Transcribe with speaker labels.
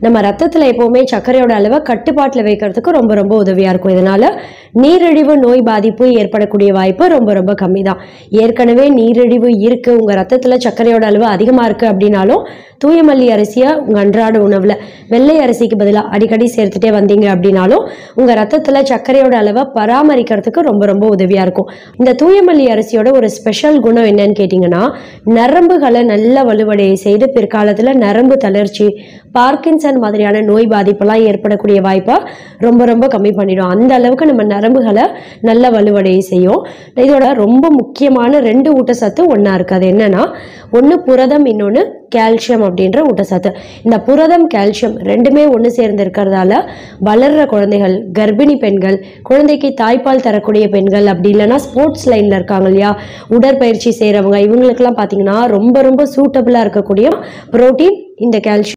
Speaker 1: நம்ம ரத்தத்தில் எப்போவுமே சர்க்கரையோட அளவை கட்டுப்பாட்டில் வைக்கிறதுக்கு ரொம்ப ரொம்ப உதவியாக இருக்கும் இதனால் நீரிழிவு நோய் பாதிப்பு ஏற்படக்கூடிய வாய்ப்பு ரொம்ப ரொம்ப கம்மி தான் ஏற்கனவே நீரிழிவு இருக்குது உங்கள் ரத்தத்தில் சர்க்கரையோட அளவு அதிகமாக இருக்குது அப்படின்னாலும் தூயமல்லி அரிசியை உங்கள் அன்றாட உணவில் வெள்ளை அரிசிக்கு பதிலாக அடிக்கடி சேர்த்துட்டே வந்தீங்க அப்படின்னாலும் உங்கள் ரத்தத்தில் சர்க்கரையோட அளவை பராமரிக்கிறதுக்கு ரொம்ப ரொம்ப உதவியாக இருக்கும் இந்த தூயமல்லி அரிசியோட ஒரு ஸ்பெஷல் குணம் என்னன்னு கேட்டிங்கன்னா நரம்புகளை நல்ல வலுவடைய செய்து பிற்காலத்தில் நரம்பு தளர்ச்சி பார்க்கின்சன் மாதிரியான நோய் பாதிப்பெல்லாம் ஏற்படக்கூடிய வாய்ப்பை ரொம்ப ரொம்ப கம்மி பண்ணிடும் அந்த அளவுக்கு நம்ம நரம்புகளை நல்ல வலுவடைய செய்யும் இதோட ரொம்ப முக்கியமான ரெண்டு ஊட்டச்சத்து ஒன்றா இருக்குது அது என்னன்னா ஒன்று புரதம் இன்னொன்று கால்சியம் அப்படின்ற ஊட்டச்சத்து இந்த புரதம் கால்சியம் ரெண்டுமே ஒன்று சேர்ந்து இருக்கிறதால வளர்ற குழந்தைகள் கர்ப்பிணி பெண்கள் குழந்தைக்கு தாய்ப்பால் தரக்கூடிய பெண்கள் அப்படி இல்லைன்னா ஸ்போர்ட்ஸ் லைனில் இருக்காங்க இல்லையா உடற்பயிற்சி செய்கிறவங்க இவங்களுக்கெல்லாம் பார்த்தீங்கன்னா ரொம்ப ரொம்ப சூட்டபுளாக இருக்கக்கூடிய புரோட்டீன் இந்த கால்சியம்